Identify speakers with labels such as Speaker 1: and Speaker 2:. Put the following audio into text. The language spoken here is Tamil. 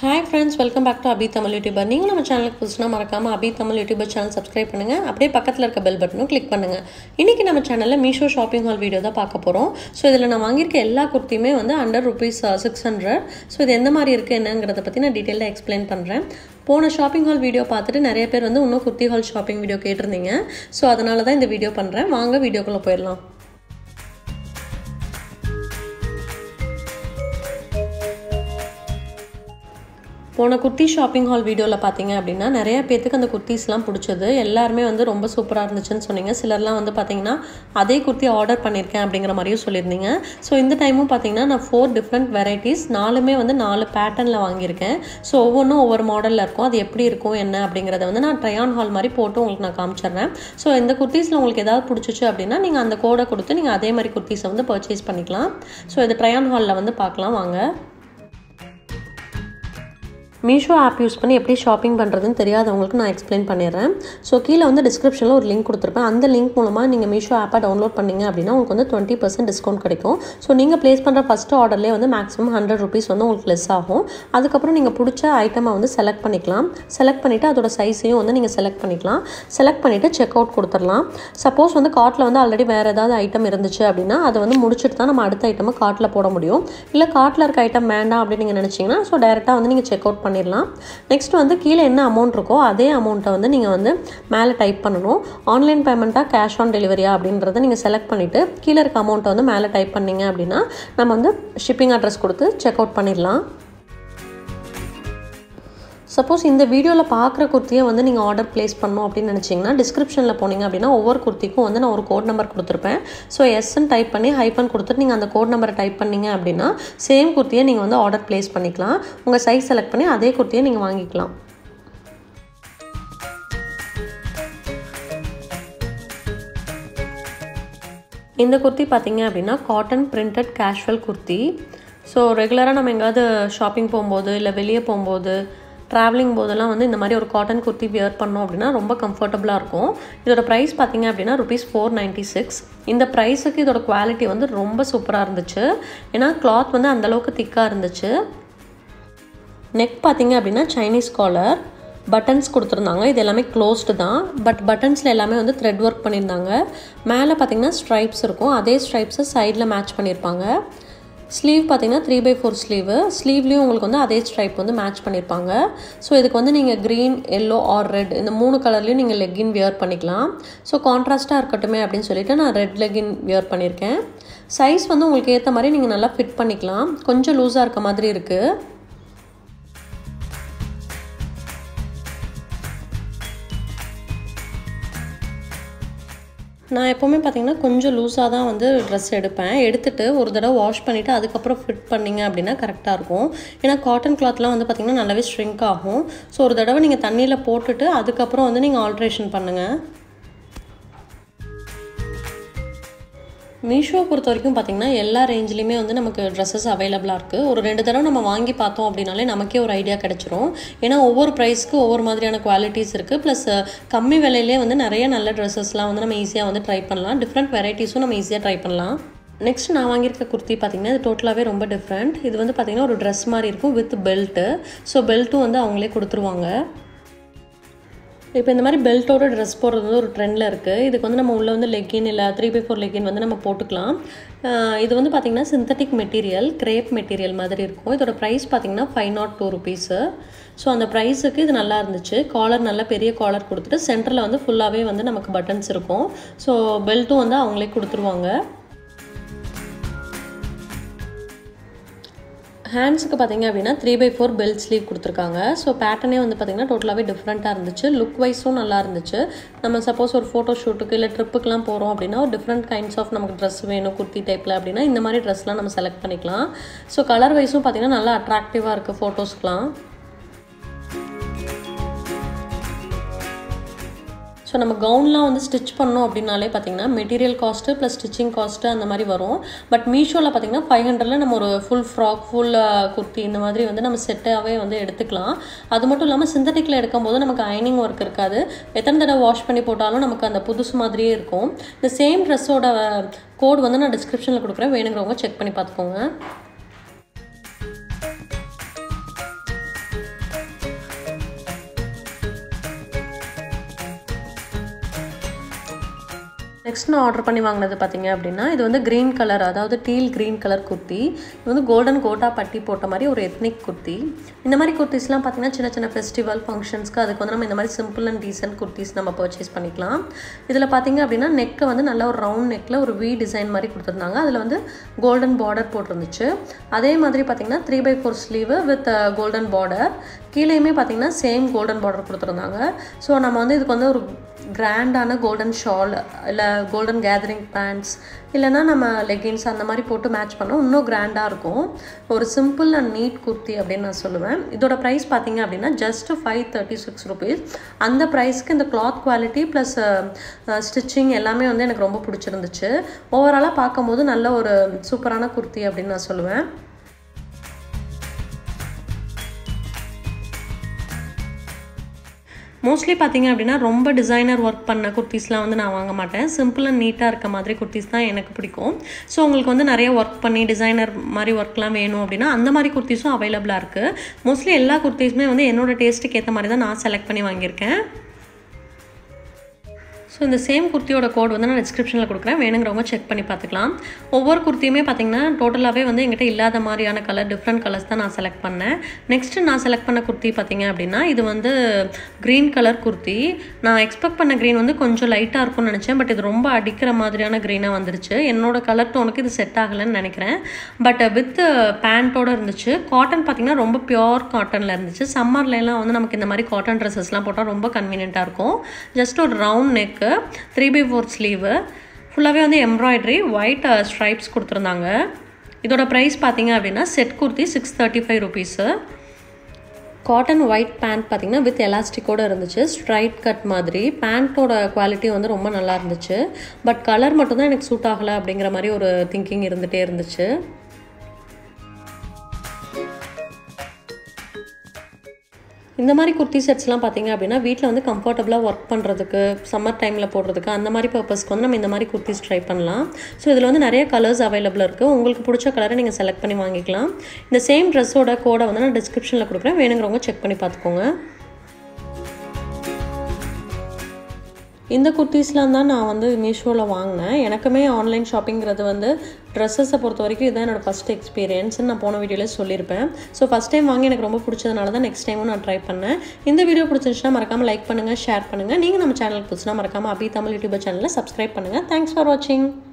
Speaker 1: hi friends welcome back to Abi Tamil YouTuber நீங்களும் நம்ம சேனலுக்கு புதுசுனா மறக்காமல் Abi Tamil YouTuber channel subscribe பண்ணுங்கள் அப்படியே பக்கத்தில் இருக்க பெல் பட்டனும் கிளிக் பண்ணுங்கள் இன்றைக்கி நம்ம சேனலில் மீஷோ ஷாப்பிங் ஹால் வீடியோ தான் பார்க்க போகிறோம் ஸோ இதில் நான் வாங்கியிருக்க எல்லா குர்த்தியுமே வந்து under rupees six hundred so இது எந்த மாதிரி இருக்குது என்னங்கிறத பற்றி நான் டீட்டெயிலாக எக்ஸ்பிளைன் பண்ணுறேன் போன ஷாப்பிங் ஹால் வீடியோ பார்த்துட்டு நிறைய பேர் வந்து இன்னும் குர்த்தி ஹால் ஷாப்பிங் வீடியோ கேட்டிருந்தீங்க ஸோ அதனால தான் இந்த வீடியோ பண்ணுறேன் வாங்க வீடியோக்குள்ளே போயிடலாம் போன குர்த்தி ஷாப்பிங் ஹால் வீடியோவில் பார்த்தீங்க அப்படின்னா நிறைய பேத்துக்கு அந்த குர்த்திஸ்லாம் பிடிச்சது எல்லாருமே வந்து ரொம்ப சூப்பராக இருந்துச்சுன்னு சொன்னீங்க சிலர்லாம் வந்து பார்த்தீங்கன்னா அதே குர்த்தி ஆர்டர் பண்ணியிருக்கேன் அப்படிங்கிற மாதிரியும் சொல்லியிருந்தீங்க ஸோ இந்த டைமும் பார்த்தீங்கன்னா நான் ஃபோர் டிஃப்ரெண்ட் வெரைட்டிஸ் நாலுமே வந்து நாலு பேட்டர்னில் வாங்கியிருக்கேன் ஸோ ஒவ்வொன்றும் ஒவ்வொரு மாடலில் இருக்கும் அது எப்படி இருக்கும் என்ன அப்படிங்கிறத வந்து நான் ட்ரையான் ஹால் மாதிரி போட்டு உங்களுக்கு நான் காமிச்சிடுறேன் ஸோ இந்த குர்த்திஸில் உங்களுக்கு ஏதாவது பிடிச்சிச்சு அப்படின்னா நீங்கள் அந்த கோடை கொடுத்து நீங்கள் அதே மாதிரி குர்த்திஸை வந்து பர்ச்சேஸ் பண்ணிக்கலாம் ஸோ இது ட்ரையான் ஹாலில் வந்து பார்க்கலாம் வாங்க மீஷோ ஆப் யூஸ் பண்ணி எப்படி ஷாப்பிங் பண்ணுறதுன்னு தெரியாதவங்களுக்கு நான் எக்ஸ்பிளைன் பண்ணிடுறேன் ஸோ கீழே வந்து டிஸ்கிரிப்ஷனில் ஒரு லிங்க் கொடுத்துருப்பேன் அந்த லிங்க் மூலமாக நீங்கள் மீஷோ ஆப்பை டவுன்லோட் பண்ணிங்க அப்படின்னா உங்களுக்கு வந்து டுவெண்ட்டி பர்சன்ட் டிஸ்கவுண்ட் கிடைக்கும் ஸோ நீங்கள் ப்ளேஸ் பண்ணுற ஃபஸ்ட்டு ஆர்டர்லேயே வந்து மேக்ஸிமம் ஹண்ட்ரட் ருபீஸ் வந்து உங்களுக்கு லெஸ் ஆகும் அதுக்கப்புறம் நீங்கள் பிடிச்ச ஐட்டமை வந்து செலக்ட் பண்ணிக்கலாம் செலக்ட் பண்ணிவிட்டு அதோட சைஸையும் வந்து நீங்கள் செலக்ட் பண்ணிக்கலாம் செலக்ட் பண்ணிவிட்டு செக் அவுட் கொடுத்துடலாம் சப்போஸ் வந்து கார்ட்டில் வந்து ஆல்ரெடி வேறு ஏதாவது ஐட்டம் இருந்துச்சு அப்படின்னா அதை வந்து முடிச்சுட்டு தான் நம்ம அடுத்த ஐட்டமை கார்ட்டில் போட முடியும் இல்லை கார்ட்டில் இருக்க ஐட்டம் வேண்டாம் அப்படின்னு நீங்கள் நினச்சிங்கன்னா ஸோ டேரெக்டாக வந்து நீங்கள் செக் அவுட் பண்ணிடலாம் நெக்ஸ்ட் வந்து கீழே என்ன அமௌண்ட் இருக்கோ அதே அமௌண்ட்டை வந்து நீங்கள் வந்து மேலே டைப் பண்ணணும் ஆன்லைன் பேமெண்ட்டாக கேஷ் ஆன் டெலிவரியா அப்படின்றத நீங்கள் செலக்ட் பண்ணிவிட்டு கீழே இருக்க அமௌண்ட்டை வந்து மேலே டைப் பண்ணிங்க அப்படின்னா நம்ம வந்து ஷிப்பிங் அட்ரஸ் கொடுத்து செக் அவுட் பண்ணிடலாம் சப்போஸ் இந்த வீடியோவில் பார்க்குற குர்த்தியை வந்து நீங்கள் ஆர்டர் ப்ளேஸ் பண்ணணும் அப்படின்னு நினச்சிங்கன்னா டிஸ்கிரிப்ஷனில் போனீங்க அப்படின்னா ஒவ்வொரு குர்த்திக்கும் வந்து நான் ஒரு கோட் நம்பர் கொடுத்துருப்பேன் ஸோ எஸ்ன்னு டைப் பண்ணி ஹைப்பன் கொடுத்துட்டு நீங்கள் அந்த கோட் நம்பரை டைப் பண்ணீங்க அப்படின்னா சேம் குர்த்தியை நீங்கள் வந்து ஆர்டர் ப்ளேஸ் பண்ணிக்கலாம் உங்கள் சைஸ் செலக்ட் பண்ணி அதே குர்த்தியை நீங்கள் வாங்கிக்கலாம் இந்த குர்த்தி பார்த்தீங்க அப்படின்னா cotton printed casual kurti so ரெகுலராக நம்ம எங்கேயாவது ஷாப்பிங் போகும்போது இல்லை வெளியே போகும்போது ட்ராவலிங் போதெல்லாம் வந்து இந்த மாதிரி ஒரு காட்டன் குர்த்தி வியர் பண்ணோம் அப்படின்னா ரொம்ப கம்ஃபர்டபுளாக இருக்கும் இதோட ப்ரைஸ் பார்த்தீங்க அப்படின்னா ருபீஸ் ஃபோர் நைன்ட்டி சிக்ஸ் இந்த ப்ரைஸுக்கு இதோட குவாலிட்டி வந்து ரொம்ப சூப்பராக இருந்துச்சு ஏன்னா கிளாத் வந்து அந்தளவுக்கு திக்காக இருந்துச்சு நெக் பார்த்தீங்க அப்படின்னா சைனீஸ் காலர் பட்டன்ஸ் கொடுத்துருந்தாங்க இது எல்லாமே க்ளோஸ்டு தான் பட் பட்டன்ஸில் எல்லாமே வந்து த்ரெட் ஒர்க் பண்ணியிருந்தாங்க மேலே பார்த்தீங்கன்னா ஸ்ட்ரைப்ஸ் இருக்கும் அதே ஸ்ட்ரைப்ஸை சைடில் மேட்ச் பண்ணியிருப்பாங்க ஸ்லீவ் பார்த்தீங்கன்னா த்ரீ பை ஃபோர் ஸ்லீவு ஸ்லீவ்லேயும் உங்களுக்கு வந்து அதே ஸ்ட்ரைப் வந்து மேட்ச் பண்ணியிருப்பாங்க ஸோ இதுக்கு வந்து நீங்கள் க்ரீன் எல்லோ ஆர் ரெட் இந்த மூணு கலர்லேயும் நீங்கள் லெக்கின் வியர் பண்ணிக்கலாம் ஸோ கான்ட்ராஸ்ட்டாக இருக்கட்டுமே அப்படின்னு சொல்லிட்டு நான் ரெட் லெக்கின் வியர் பண்ணியிருக்கேன் சைஸ் வந்து உங்களுக்கு ஏற்ற மாதிரி நீங்கள் நல்லா ஃபிட் பண்ணிக்கலாம் கொஞ்சம் லூஸாக இருக்க மாதிரி இருக்குது நான் எப்போவுமே பார்த்தீங்கன்னா கொஞ்சம் லூஸாக தான் வந்து ட்ரெஸ் எடுப்பேன் எடுத்துகிட்டு ஒரு தடவை வாஷ் பண்ணிவிட்டு அதுக்கப்புறம் ஃபிட் பண்ணிங்க அப்படின்னா கரெக்டாக இருக்கும் ஏன்னா காட்டன் கிளாத்லாம் வந்து பார்த்திங்கன்னா நல்லாவே ஸ்ட்ரிங்க் ஆகும் ஸோ ஒரு தடவை நீங்கள் தண்ணியில் போட்டுட்டு அதுக்கப்புறம் வந்து நீங்கள் ஆல்ட்ரேஷன் பண்ணுங்கள் மீஷோ பொறுத்த வரைக்கும் பார்த்திங்கன்னா எல்லா ரேஞ்சிலையுமே வந்து நமக்கு ட்ரெஸ்ஸஸ் அவைலபிளாக இருக்குது ஒரு ரெண்டு தடவை நம்ம வாங்கி பார்த்தோம் அப்படின்னாலே நமக்கே ஒரு ஐடியா கிடச்சிரும் ஏன்னா ஒவ்வொரு ப்ரைஸ்க்கு ஒவ்வொரு மாதிரியான குவாலிட்டிஸ் இருக்குது ப்ளஸ் கம்மி விலையிலே வந்து நிறைய நல்ல ட்ரெஸ்ஸஸ்லாம் வந்து நம்ம ஈஸியாக வந்து ட்ரை பண்ணலாம் டிஃப்ரெண்ட் வெரைட்டிஸும் நம்ம ஈஸியாக ட்ரை பண்ணலாம் நெக்ஸ்ட் நான் வாங்கியிருக்க குர்த்தி பார்த்திங்கன்னா இது டோட்டலாகவே ரொம்ப டிஃப்ரெண்ட் இது வந்து பார்த்திங்கன்னா ஒரு ட்ரெஸ் மாதிரி இருக்கும் வித் பெல்ட்டு ஸோ பெல்ட்டும் வந்து அவங்களே கொடுத்துருவாங்க இப்போ இந்த மாதிரி பெல்ட்டோட ட்ரெஸ் போடுறது வந்து ஒரு ட்ரெண்டில் இருக்குது இதுக்கு வந்து நம்ம உள்ளே வந்து லெக்கின் இல்லை த்ரீ பை ஃபோர் லெக்கின் வந்து நம்ம போட்டுக்கலாம் இது வந்து பார்த்திங்கன்னா சிந்தட்டிக் மெட்டீரியல் கிரேப் மெட்டீரியல் மாதிரி இருக்கும் இதோட ப்ரைஸ் பார்த்திங்கன்னா five nought two rupees so அந்த ப்ரைஸுக்கு இது நல்லா இருந்துச்சு காலர் நல்லா பெரிய காலர் கொடுத்துட்டு சென்டரில் வந்து ஃபுல்லாகவே வந்து நமக்கு பட்டன்ஸ் இருக்கும் ஸோ பெல்ட்டும் வந்து அவங்களே கொடுத்துருவாங்க ஹேண்ட்ஸுக்கு பார்த்தீங்க அப்படின்னா three by four belt sleeve கொடுத்துருக்காங்க ஸோ பேட்டர்னே வந்து பார்த்திங்கன்னா டோட்டலாகவே டிஃப்ரெண்ட்டாக இருந்துச்சு லுக் வைஸும் நல்லா இருந்துச்சு நம்ம சப்போஸ் ஒரு ஃபோட்டோ ஷூட்டுக்கு இல்லை ட்ரிப்புக்கெலாம் போகிறோம் அப்படின்னா ஒரு டிஃப்ரெண்ட் கைண்ட்ஸ் ஆஃப் நமக்கு ட்ரெஸ் வேணும் குர்த்தி டைப்பில் அப்படின்னா இந்த மாதிரி ட்ரெஸ்லாம் நம்ம செலக்ட் பண்ணிக்கலாம் ஸோ கலர் வைஸும் பார்த்திங்கன்னா நல்லா அட்ராக்டிவாக இருக்குது ஃபோட்டோஸ்க்கெலாம் ஸோ நம்ம கவுன்லாம் வந்து ஸ்டிச் பண்ணோம் அப்படின்னாலே பார்த்தீங்கன்னா material cost plus stitching cost அந்த மாதிரி வரும் பட் மீஷோவில் பார்த்தீங்கன்னா ஃபைவ் ஹண்ட்ரடில் நம்ம ஒரு ஃபுல் ஃப்ராக் ஃபுல் குர்த்தி இந்த மாதிரி வந்து நம்ம செட்டாகவே வந்து எடுத்துக்கலாம் அது மட்டும் இல்லாமல் சிந்தட்டிக்கில் எடுக்கும்போது நமக்கு அயனிங் ஒர்க் இருக்காது எத்தனை தடவை வாஷ் பண்ணி போட்டாலும் நமக்கு அந்த புதுசு மாதிரியே இருக்கும் இந்த சேம் ட்ரெஸ்ஸோட கோட் வந்து நான் டிஸ்கிரிப்ஷனில் கொடுக்குறேன் வேணுங்கிறவங்க செக் பண்ணி பார்த்துக்கோங்க நெக்ஸ்ட் நான் ஆர்டர் பண்ணி வாங்கினது பார்த்தீங்க அப்படின்னா இது வந்து க்ரீன் கலர் அதாவது டீல் க்ரீன் கலர் குர்த்தி இது வந்து கோல்டன் கோட்டா பட்டி போட்ட மாதிரி ஒரு எத்னிக் குர்த்தி இந்த மாதிரி குர்த்திஸ்லாம் பார்த்தீங்கன்னா சின்ன சின்ன ஃபெஸ்டிவல் ஃபங்க்ஷன்ஸ்க்கு அதுக்கு வந்து நம்ம இந்த மாதிரி சிம்பிள் அண்ட் டீசென்ட் குர்த்திஸ் நம்ம பர்ச்சேஸ் பண்ணிக்கலாம் இதில் பார்த்தீங்க அப்படின்னா நெக்கை வந்து நல்ல ஒரு ரவுண்ட் நெக்கில் ஒரு வி டிசைன் மாதிரி கொடுத்துருந்தாங்க அதில் வந்து கோல்டன் பார்டர் போட்டிருந்துச்சு அதே மாதிரி பார்த்தீங்கன்னா three by four sleeve with golden border கீழேயுமே பார்த்தீங்கன்னா சேம் கோல்டன் பார்டர் கொடுத்துருந்தாங்க ஸோ நம்ம வந்து இதுக்கு வந்து ஒரு கிராண்டான கோல்டன் ஷால் இல்லை கோல்டன் கேதரிங் பேண்ட்ஸ் இல்லைனா நம்ம லெகின்ஸ் அந்த மாதிரி போட்டு மேட்ச் பண்ணோம் இன்னும் கிராண்டாக இருக்கும் ஒரு சிம்பிள் அண்ட் நீட் குர்த்தி அப்படின்னு நான் சொல்லுவேன் இதோட ப்ரைஸ் பார்த்தீங்க அப்படின்னா just five thirty six rupees அந்த ப்ரைஸ்க்கு இந்த கிளாத் குவாலிட்டி ப்ளஸ் ஸ்டிச்சிங் எல்லாமே வந்து எனக்கு ரொம்ப பிடிச்சிருந்துச்சு ஓவராலாக பார்க்கும்போது நல்ல ஒரு சூப்பரான குர்த்தி அப்படின்னு நான் சொல்லுவேன் மோஸ்ட்லி பார்த்தீங்க அப்படின்னா ரொம்ப டிசைனர் ஒர்க் பண்ண குர்த்திஸ்லாம் வந்து நான் வாங்க மாட்டேன் சிம்பிள் அண்ட் நீட்டாக இருக்க மாதிரி குர்த்திஸ் தான் எனக்கு பிடிக்கும் ஸோ உங்களுக்கு வந்து நிறைய ஒர்க் பண்ணி டிசைனர் மாதிரி ஒர்க்லாம் வேணும் அப்படின்னா அந்த மாதிரி குர்த்திஸும் அவைலபிளாக இருக்குது மோஸ்ட்லி எல்லா குர்த்திஸுமே வந்து என்னோடய டேஸ்ட்டுக்கு ஏற்ற மாதிரி தான் நான் செலக்ட் பண்ணி வாங்கியிருக்கேன் ஸோ இந்த சேம் குர்த்தியோட கோட் வந்து நான் டிஸ்கிரிப்ஷனில் கொடுக்குறேன் வேணுங்கிறவங்க செக் பண்ணி பார்த்துக்கலாம் ஒவ்வொரு குர்த்தியுமே பார்த்தீங்கன்னா டோட்டலாகவே வந்து எங்கிட்ட இல்லாத மாதிரியான கலர் டிஃப்ரெண்ட் கலர்ஸ் தான் நான் செலக்ட் பண்ணேன் நெக்ஸ்ட்டு நான் செலக்ட் பண்ண குர்த்தி பார்த்தீங்க அப்படின்னா இது வந்து க்ரீன் கலர் குர்த்தி நான் எக்ஸ்பெக்ட் பண்ண க்ரீன் வந்து கொஞ்சம் லைட்டாக இருக்கும்னு நினச்சேன் பட் இது ரொம்ப அடிக்கிற மாதிரியான க்ரீனாக வந்துருச்சு என்னோட கலர் டோனுக்கு இது செட் ஆகலைன்னு நினைக்கிறேன் பட் வித் பேண்ட்டோடு இருந்துச்சு காட்டன் பார்த்தீங்கன்னா ரொம்ப பியோர் காட்டனில் இருந்துச்சு சம்மர்லலாம் வந்து நமக்கு இந்த மாதிரி காட்டன் ட்ரெஸ்ஸஸ்லாம் போட்டால் ரொம்ப கன்வீனியண்ட்டாக இருக்கும் ஜஸ்ட் ஒரு round neck three by four sleeve ஃபுல்லாகவே வந்து எம்ப்ராய்டரி ஒயிட் ஸ்ட்ரைப்ஸ் கொடுத்துருந்தாங்க இதோட ப்ரைஸ் பார்த்தீங்க அப்படின்னா set kurti six thirty five rupees cotton white pant பார்த்தீங்கன்னா வித் எலாஸ்டிக்கோடு இருந்துச்சு ஸ்ட்ரைட் கட் மாதிரி பேண்ட்டோட குவாலிட்டி வந்து ரொம்ப நல்லா இருந்துச்சு பட் கலர் மட்டும்தான் எனக்கு சூட் ஆகலை அப்படிங்கிற மாதிரி ஒரு திங்கிங் இருந்துகிட்டே இருந்துச்சு இந்த மாதிரி குர்த்தி செட்ஸ்லாம் பார்த்தீங்க அப்படின்னா வீட்டில் வந்து கம்ஃபர்டபுளாக ஒர்க் பண்ணுறதுக்கு சம்மர் டைமில் போடுறதுக்கு அந்த மாதிரி பர்பஸ்க்கு வந்து நம்ம இந்த மாதிரி குர்த்திஸ் ட்ரை பண்ணலாம் ஸோ இதில் வந்து நிறைய கலர்ஸ் அவைலபிள் இருக்குது உங்களுக்கு பிடிச்ச கலரை நீங்கள் செலக்ட் பண்ணி வாங்கிக்கலாம் இந்த சேம் ட்ரெஸ்ஸோட கோடை வந்து நான் டிஸ்கிரிப்ஷனில் கொடுக்குறேன் வேணுங்கிறவங்க செக் பண்ணி பார்த்துக்கோங்க இந்த குர்த்திஸ்லாம் தான் நான் வந்து மீஷோவில் வாங்கினேன் எனக்குமே ஆன்லைன் ஷாப்பிங்கிறது வந்து ட்ரெஸ்ஸஸை பொறுத்த வரைக்கும் இதுதான் என்னோடய ஃபஸ்ட் எக்ஸ்பீரியன்ஸ்னு நான் போன வீடியோவில் சொல்லியிருப்பேன் ஸோ ஃபஸ்ட் டைம் வாங்கி எனக்கு ரொம்ப பிடிச்சதுனால தான் நெக்ஸ்ட் டைமும் நான் ட்ரை பண்ணேன் இந்த வீடியோ பிடிச்சிருந்துச்சுன்னா மறக்காமல் லைக் பண்ணுங்கள் ஷேர் பண்ணுங்கள் நீங்கள் நம்ம சேனலுக்கு பிடிச்சினா மறக்காமல் அபி தமிழ் யூடியூப் சேனலில் சப்ஸ்கிரைப் பண்ணுங்கள் தேங்க்ஸ் ஃபார் வாட்சிங்